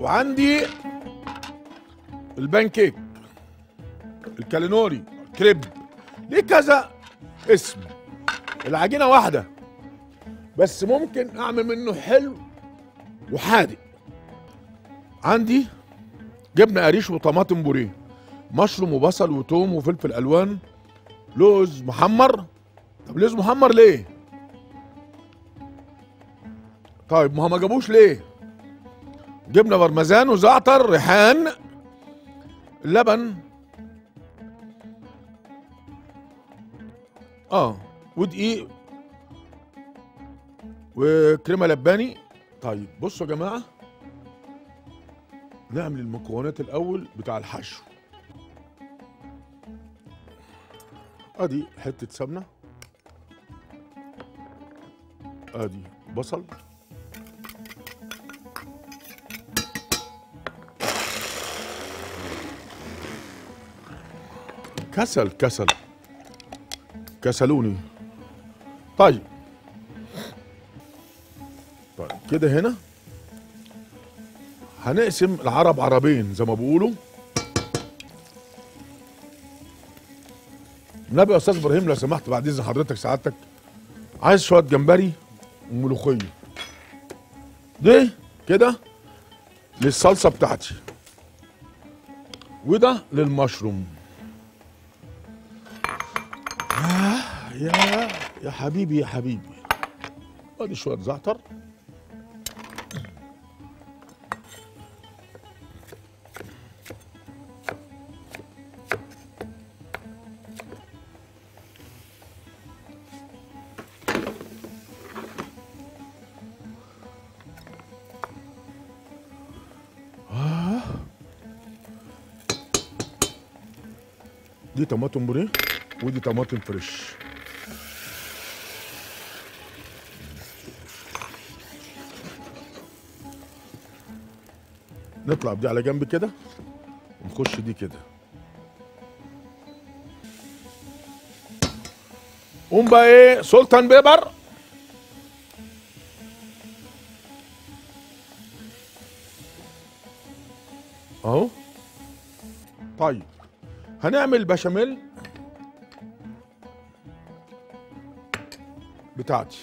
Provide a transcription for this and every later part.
وعندي البانكيك الكالينوري كريب ليه كذا اسم العجينه واحده بس ممكن اعمل منه حلو وحادق عندي جبنه قريش وطماطم بوريه مشروم وبصل وتوم وفلفل الوان لوز محمر طب لوز محمر ليه طيب ما هو ما جابوش ليه جبنه برمزان وزعتر ريحان لبن اه ودقيق وكريمه لباني طيب بصوا يا جماعه نعمل المكونات الاول بتاع الحشو ادي حته سمنه ادي بصل كسل كسل كسلوني طيب طيب كده هنا هنقسم العرب عربين زي ما بيقولوا النبي يا استاذ ابراهيم لو سمحت بعد اذن حضرتك سعادتك عايز شويه جمبري وملوخيه ده كده للصلصه بتاعتي وده للمشروم آه يا يا حبيبي يا حبيبي ادي شويه زعتر دي طماطم بوريه ودي طماطم فريش نطلع بدي على جنب كده ونخش دي كده قوم بقى ايه سلطان بيبر اهو طيب هنعمل بشاميل بتاعتي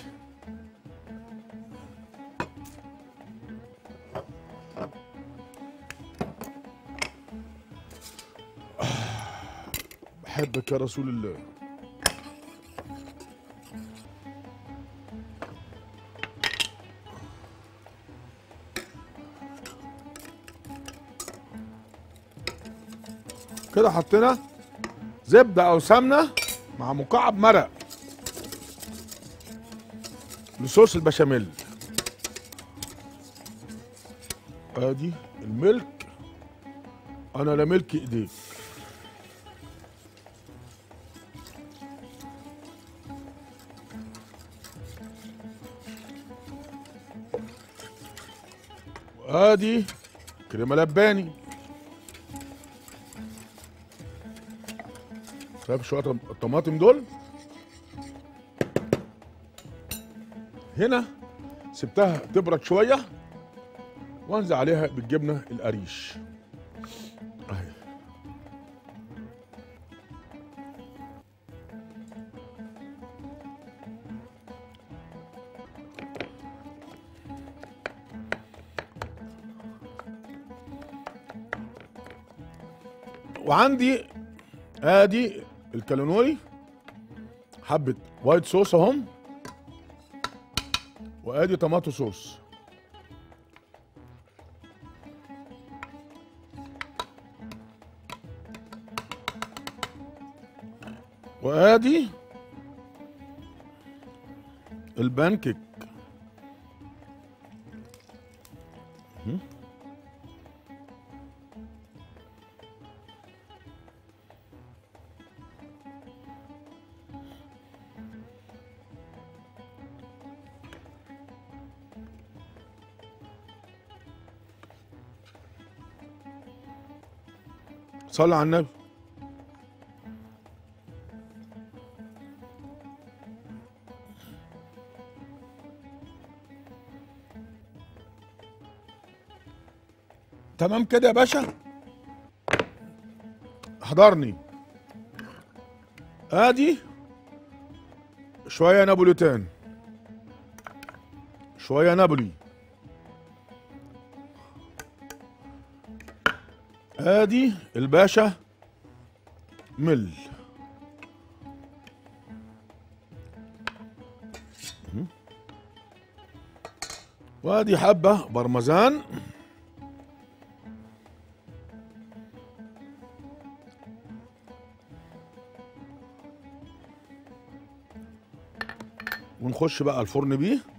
بحبك يا رسول الله كده حطينا زبدة أو سمنة مع مكعب مرق لصوص البشاميل ادي الملك انا لا ملك ايديك ادي كريمه لباني شايف شويه الطماطم دول هنا سبتها تبرد شويه وانزل عليها بالجبنه القريش اهي وعندي ادي الكالونوري حبه وايت صوص اهم وادي طماطو صوص وادي البانكيك مهم. صلى على النبي تمام كده يا باشا احضرني ادي شويه نابوليتان شويه نابولي ادي الباشا مل وادي حبه برمزان ونخش بقى الفرن بيه